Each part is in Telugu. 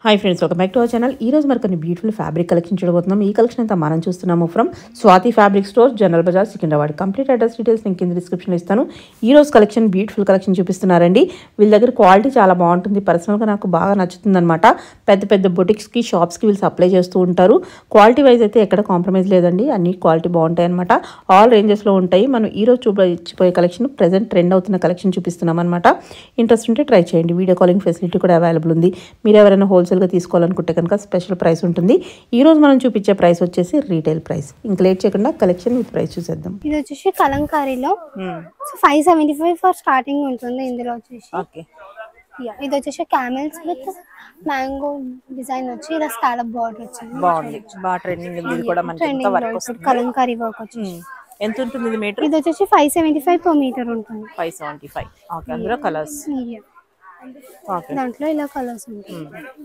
Hi friends welcome back to our channel ఈ రోజు మరి కొన్ని బ్యూటిఫుల్ ఫ్యాబ్రిక్ కలెక్షన్ చూడబోతున్నాం ఈ కలెక్షన్ అంతా మనం చూస్తున్నాము from Swathi fabric store General Bazaar Secunderabad complete address details నేను కింద డిస్క్రిప్షన్లో ఇస్తాను ఈ రోజు కలెక్షన్ బ్యూటిఫుల్ కలెక్షన్ చూపిస్తున్నారండి వీళ్ళ దగ్గర క్వాలిటీ చాలా బాగుంటుంది పర్సనల్గా నాకు బాగా నచ్చుతుంది అనమాట పెద్ద పెద్ద బొటిక్స్కి షాప్స్కి వీళ్ళు సప్లై చేస్తూ ఉంటారు క్వాలిటీ వైజ్ అయితే ఎక్కడ కాంప్రమైజ్ లేదండి అన్ని క్వాలిటీ బాగుంటాయి అనమాట ఆల్ రేంజెస్లో ఉంటాయి మనం ఈ రోజు చూపించిపోయే కలెక్షన్ ప్రెసెంట్ ట్రెండ్ అవుతున్న కలెక్షన్ చూపిస్తున్నాం అనమాట ఇంట్రెస్ట్ ఉంటే ట్రై చేయండి వీడియో కాలింగ్ ఫెసిలిటీ కూడా అవైలబుల్ ఉంది మీరు ఎవరైనా హోల్సేల్గా తీసుకోవాలనుకుంటే కనుక స్పెషల్ ప్రైస్ ఉంటుంది ఈ రోజు మనం చూపించే ప్రైస్ వచ్చేసి రీటైల్ ప్రైస్ ఇంకా లేట్ చేయకుండా కలెక్షన్ విత్ ప్రైస్ చూసేద్దాం ఇది వచ్చేసి కలంకారీలో so five seventy five for starting ఉంటుంది ఇందులో వచ్చేసి ఓకే Yeah, ఇది వచ్చేసి క్యామెల్స్ విత్ మ్యాంగో డిజైన్ వచ్చి ఇలా స్కాలప్ బార్డర్ వచ్చింది బాగుంది బాగా ట్రెండింగ్ ఇది కూడా మనకి ట్రెండింగ్ ఎంత లో వర్క్ ఇప్పుడు వస్తుంది కలంకారీ వర్క్ వచ్చేసి ఎంత ఉంటుంది ఇది మీటర్ ఇది వచ్చేసి five seventy five per metre ఉంటుంది ఫైవ్ సెవెంటీ ఫైవ్ ఓకే అందులో కలర్స్ Yeah. ఓకే దాంట్లో ఇలా కలర్స్ ఉంటాయి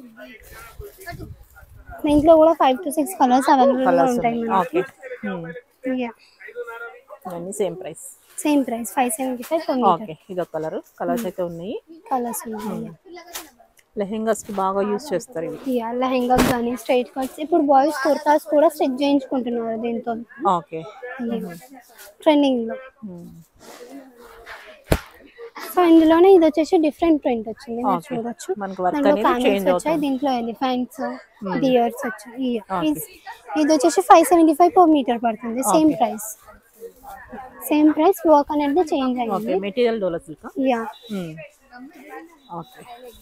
దీంట్లో కూడా five to six colours available గా కలర్స్ ఉంటాయి ఓకే మనకి ఇవన్నీ same price same price five seventy five per metre okay ఇది ఒక కలర్ కలర్స్ అయితే ఉన్నాయి కలర్స్ ఉన్నాయి లెహెంగాస్ కి బాగా యూస్ చేస్తారు ఇవి యా లెహెంగా కానీ స్ట్రైట్ కట్స్ ఇప్పుడు బాయ్స్ కుర్తాస్ కూడా స్టిచ్ చేయించుకుంటున్నారు దీంతో ఓకే ట్రెండింగ్ లో సో ఇందులోనే ఇది వచ్చేసి డిఫరెంట్ ప్రింట్ వచ్చింది మీరు Okay. చూడొచ్చు మనకు వర్క్ దాంట్లో అనేది క్యామెల్స్ చేంజ్ వచ్చాయి అవుతుంది దీంట్లో ఎలిఫెంట్స్ డియర్స్ వచ్చాయి ఇయ. Okay. ఇది- ఇది వచ్చేసి five seventy five per metre పడుతుంది same Okay. Price same price work అనేది చేంజ్ ఓకే అయింది material Dola silk ya okay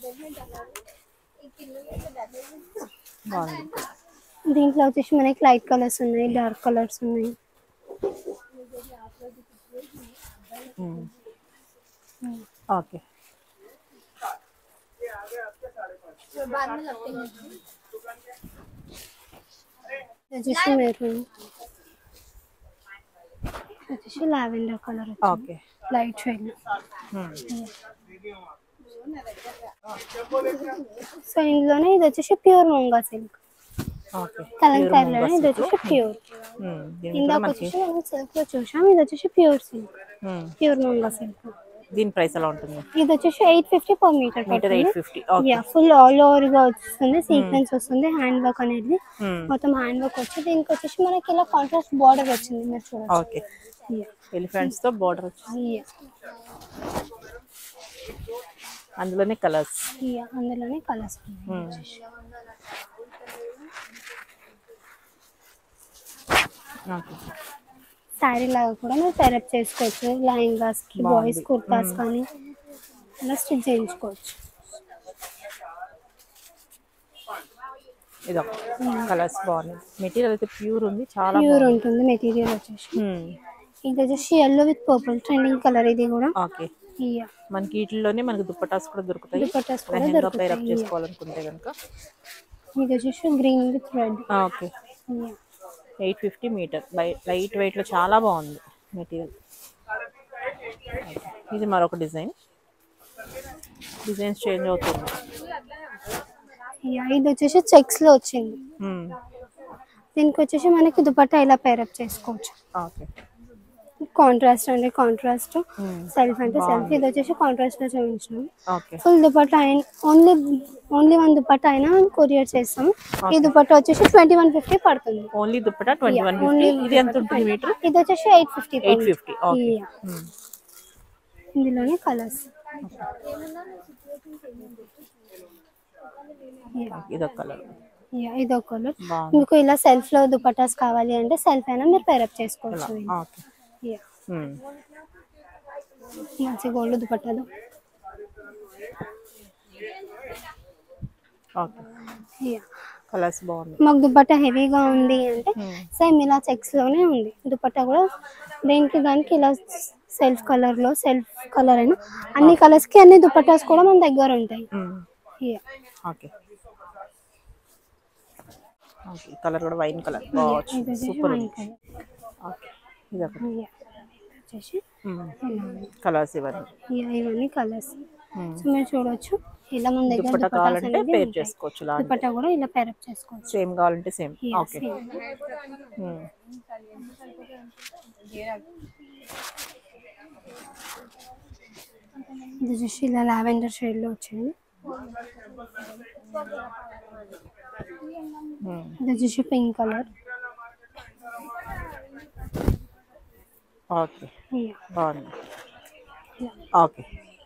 బాగుంది దీంట్లో వచ్చేసి మనకి లైట్ కలర్స్ ఉన్నాయి డార్క్ కలర్స్ ఉన్నాయి ఓకే ఇది వచ్చేసి మెరూన్ వచ్చేసి lavender colour okay light shade so ఇందులోనే ఇది వచ్చేసి ప్యూర్ ముంగా సిల్క్ ఓకే కలంకారీలోనే ఇది వచ్చేసి ప్యూర్ దీని ఇందాక మనకి వచ్చేసి మనం సిల్క్ లో చూసాం ఇది వచ్చేసి ప్యూర్ సిల్క్ మ్మ్. ప్యూర్ ముంగా సిల్క్ దీని ప్రైస్ ఎలా ఉంటుంది ఇది వచ్చేసి eight fifty per metre metre eight fifty okay ya full all over గా వస్తుంది సీక్వెన్స్ వస్తుంది హ్యాండ్ వర్క్ అనేది మొత్తం హ్యాండ్ వర్క్ వచ్చి దీనికి వచ్చేసి మనకి ఇలా కాంట్రాస్ట్ బార్డర్ వచ్చింది మీరు చూడొచ్చు ఓకే Yeah. ఎలిఫెంట్స్ తో బార్డర్ వచ్చింది Yeah. అందులోనే కలర్స్ Yeah, అందులోనే కలర్స్ ఓకే శారీ లాగా కూడా మీరు పెరప్ చేసుకోవచ్చు లెహంగాస్ కి బాయ్స్ కుర్తాస్ కానీ అలా స్టిచ్ చేయించుకోవచ్చు ఇది కలర్స్ బాగున్నాయి మెటీరియల్ అయితే ప్యూర్ ఉంది చాలా ప్యూర్ ఉంటుంది మెటీరియల్ వచ్చేసి బాగుంది ఇది వచ్చేసి yellow with purple trending colour ఇది కూడా ఓకే Yeah. మనకి వీటిలోనే మనకి దుప్పటాస్ కూడా దొరుకుతాయి దుపట్టాస్ కూడా లెహంగా దొరుకుతాయి. పేరప్ చేసుకోవాలనుకుంటే కనుక ఇది వచ్చేసి green with red okay eight fifty metre lightweight లో చాలా బాగుంది మెటీరియల్ ఇది మరొక డిజైన్ డిజైన్స్ చేంజ్ అవుతుంది ఇది వచ్చేసి చెక్స్ లో వచ్చింది మ్మ్. దీనికి వచ్చేసి మనకి దుపట్టా ఇలా పేరప్ చేసుకోవచ్చు ఓకే కాంట్రాస్ట్ అంటే కాంట్రాస్ట్ సెల్ఫ్ అంటే సెల్ఫ్ ఇది వచ్చేసి కాంట్రాస్ట్ లో చూపించాం ఓకే ఫుల్ దుపట్టా అయిన ఓన్లీ ఓన్లీ వన్ దుపట్టా అయినా కొరియర్ చేస్తాం ఈ దుపట్టా వచ్చేసి ట్వంటీ వన్ ఫిఫ్టీ పడుతుంది only dupatta twenty one only fifty ఇది ఎంత ఉంటుంది మీటర్ ఇది వచ్చేసి eight fifty eight fifty okay ఇందులోనే కలర్స్ ఇదొక కలర్ ఇది ఒక కలర్ బాగుంది మీకు ఇలా సెల్ఫ్ లో దుపట్టాస్ కావాలి అంటే సెల్ఫ్ అయినా మీరు పేరప్ చేసుకోవచ్చు ఓకే Yeah. మంచి గోల్డ్ దుపట్టాలు ఓకే Yeah. కలర్స్ బాగున్నాయి మాకు దుపట్టా హెవీగా ఉంది అంటే సేమ్ ఇలా చెక్స్ లోనే ఉంది దుపట్టా కూడా దేనికి దానికి ఇలా సెల్ఫ్ కలర్ లో సెల్ఫ్ కలర్ అయినా అన్ని కలర్స్ కి అన్ని దుపట్టాస్ కూడా మన దగ్గర ఉంటాయి Yeah. ఓకే ఓకే కలర్ కూడా వైన్ కలర్ ఇది బాగుంది వచ్చేసి సూపర్ wine ఉంది colour. ఓకే ఇదొకటి Yeah. ఇది వచ్చేసి కలర్స్ ఇవన్నీ Yeah, ఇవన్నీ కలర్స్ Hmm. సో మీరు చూడొచ్చు ఇలా మన దగ్గర దుప్పట్టా దుపట్టాస్ కావాలంటే అనేది పేర్ ఉంటాయి. చేసుకోవచ్చు లాంటి దుపట్టా కూడా ఇలా పేరప్ చేసుకోవచ్చు సేమ్ కావాలంటే సేమ్ Yeah, ఓకే same. ఇది చూసి ఇలా లావెండర్ షేడ్ లో వచ్చింది ఇది వచ్చేసి పింక్ కలర్ ఓకే బాగుంది ఓకే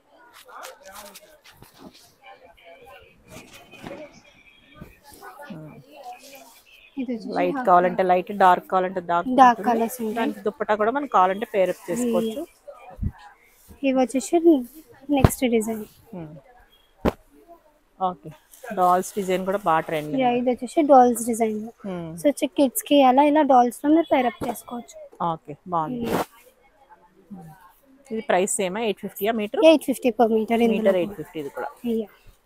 ఇది వచ్చేసి లైట్ కావాలంటే లైట్ డార్క్ కావాలంటే డార్క్ డార్క్ కలర్స్ ఉంటాయి దానికి దుప్పటా కూడా మనకు కావాలంటే పేరప్ చేసుకోవచ్చు ఇవి వచ్చేసి next design okay dolls design కూడా బాగా ట్రెండ్ ఇది వచ్చేసి డాల్స్ డిజైన్ సో వచ్చి కిడ్స్ కి అలా ఇలా డాల్స్ లో మీరు పేరప్ చేసుకోవచ్చు ఓకే బాగుంది ఇది ప్రైస్ సేమా ఎయిట్ ఫిఫ్టీయా metre eight fifty per metre ఇందులో మీటర్ ఎయిట్ ఫిఫ్టీ ఇది కూడా Yeah.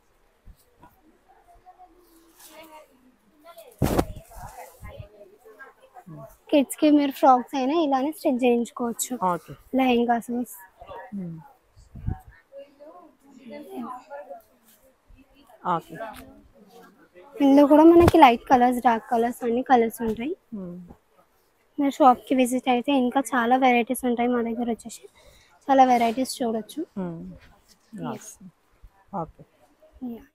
కిడ్స్ కి మీరు ఫ్రాక్స్ అయినా ఇలానే స్టిచ్ చేయించుకోవచ్చు ఓకే లెహెంగాస్ ఓకే ఇందులో కూడా మనకి లైట్ కలర్స్ డార్క్ కలర్స్ అన్ని కలర్స్ ఉంటాయి మీరు షాప్కి విజిట్ అయితే ఇంకా చాలా వెరైటీస్ ఉంటాయి మా దగ్గర వచ్చేసి చాలా వెరైటీస్ చూడొచ్చు ఓకే Yeah.